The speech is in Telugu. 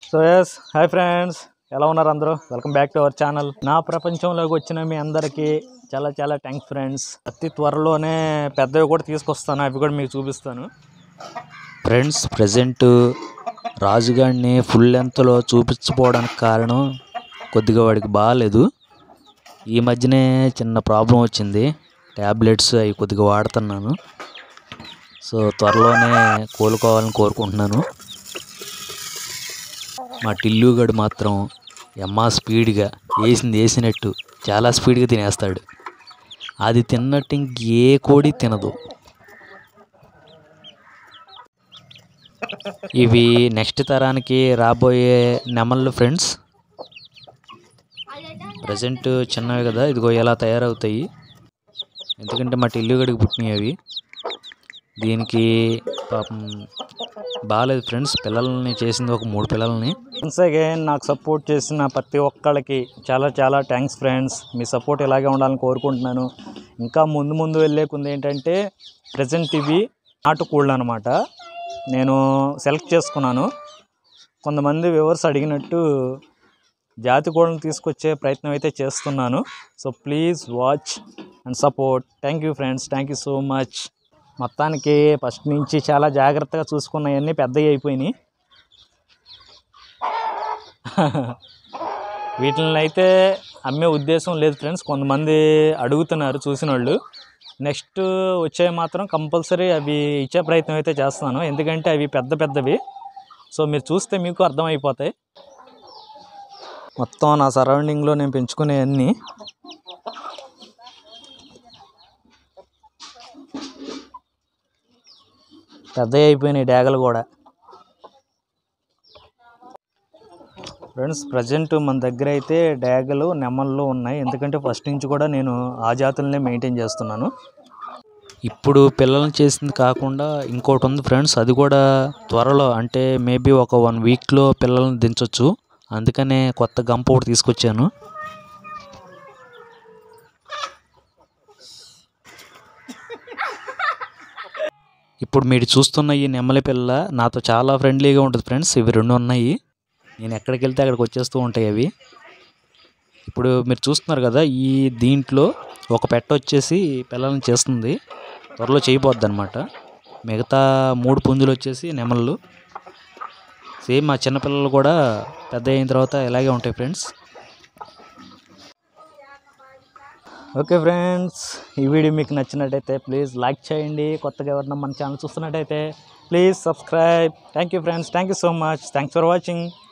సో ఎస్ హాయ్ ఫ్రెండ్స్ ఎలా ఉన్నారు అందరూ welcome back to our channel నా ప్రపంచంలోకి వచ్చిన మీ అందరికీ చాలా చాలా థ్యాంక్స్ ఫ్రెండ్స్ అతి త్వరలోనే పెద్దవి కూడా తీసుకొస్తాను అవి కూడా మీకు చూపిస్తాను ఫ్రెండ్స్ ప్రజెంట్ రాజుగాడిని ఫుల్ లెంత్లో చూపించకపోవడానికి కారణం కొద్దిగా వాడికి బాగాలేదు ఈ మధ్యనే చిన్న ప్రాబ్లం వచ్చింది ట్యాబ్లెట్స్ అవి కొద్దిగా వాడుతున్నాను సో త్వరలోనే కోలుకోవాలని కోరుకుంటున్నాను మా టిల్లుగడు మాత్రం ఎమ్మా స్పీడ్గా వేసింది వేసినట్టు చాలా స్పీడ్గా తినేస్తాడు అది తిన్నట్టు ఇంకే కోడి తినదు ఇవి నెక్స్ట్ తరానికి రాబోయే నెమళ్ళు ఫ్రెండ్స్ ప్రజెంట్ చిన్నవి కదా ఇదిగో ఎలా తయారవుతాయి ఎందుకంటే మా టిల్లుగడికి పుట్టినవి అవి దీనికి పాపం బాగాలేదు ఫ్రెండ్స్ పిల్లల్ని చేసింది ఒక మూడు పిల్లల్ని వన్స్ అగైన్ నాకు సపోర్ట్ చేసిన ప్రతి ఒక్కళ్ళకి చాలా చాలా థ్యాంక్స్ ఫ్రెండ్స్ మీ సపోర్ట్ ఇలాగే ఉండాలని కోరుకుంటున్నాను ఇంకా ముందు ముందు వెళ్ళే కొంది ఏంటంటే ప్రజెంట్ ఇవి నాటుకోళ్ళు అనమాట నేను సెలెక్ట్ చేసుకున్నాను కొంతమంది వ్యూవర్స్ అడిగినట్టు జాతి కోళ్ళని తీసుకొచ్చే ప్రయత్నం అయితే చేస్తున్నాను so please watch and support thank you friends thank you so much మొత్తానికి ఫస్ట్ నుంచి చాలా జాగ్రత్తగా చూసుకున్నవన్నీ పెద్దవి అయిపోయినాయి వీటిని అయితే అమ్మే ఉద్దేశం లేదు ఫ్రెండ్స్ కొంతమంది అడుగుతున్నారు చూసిన వాళ్ళు నెక్స్ట్ వచ్చే మాత్రం కంపల్సరీ అవి ఇచ్చే ప్రయత్నం అయితే చేస్తాను ఎందుకంటే అవి పెద్ద పెద్దవి సో మీరు చూస్తే మీకు అర్థమైపోతాయి మొత్తం నా సరౌండింగ్లో నేను పెంచుకునే అన్నీ పెద్దవి అయిపోయినాయి డ్యాగలు కూడా ఫ్రెండ్స్ ప్రజెంట్ మన దగ్గర అయితే డ్యాగలు నెమళ్ళు ఉన్నాయి ఎందుకంటే ఫస్ట్ నుంచి కూడా నేను ఆ జాతులనే మెయింటైన్ చేస్తున్నాను ఇప్పుడు పిల్లల్ని చేసింది కాకుండా ఇంకోటి ఉంది ఫ్రెండ్స్ అది కూడా త్వరలో అంటే మేబీ ఒక వన్ వీక్లో పిల్లల్ని దించొచ్చు అందుకనే కొత్త గంప ఒకటి తీసుకొచ్చాను ఇప్పుడు మీరు చూస్తున్న ఈ నెమ్మలి పిల్ల నాతో చాలా ఫ్రెండ్లీగా ఉంటుంది ఫ్రెండ్స్ ఇవి రెండు ఉన్నాయి నేను ఎక్కడికి వెళ్తే అక్కడికి వచ్చేస్తూ ఉంటాయి అవి ఇప్పుడు మీరు చూస్తున్నారు కదా ఈ దీంట్లో ఒక పెట్ట వచ్చేసి పిల్లల్ని చేస్తుంది త్వరలో చేయబోద్ది అనమాట మిగతా మూడు పుంజులు వచ్చేసి నెమళ్ళు సేమ్ మా చిన్నపిల్లలు కూడా పెద్ద అయిన తర్వాత ఇలాగే ఉంటాయి ఫ్రెండ్స్ ఓకే ఫ్రెండ్స్ ఈ వీడియో మీకు నచ్చినట్టయితే ప్లీజ్ లైక్ చేయండి కొత్తగా ఎవరైనా మన ఛానల్ చూస్తున్నట్టయితే please subscribe thank you friends thank you so much thanks for watching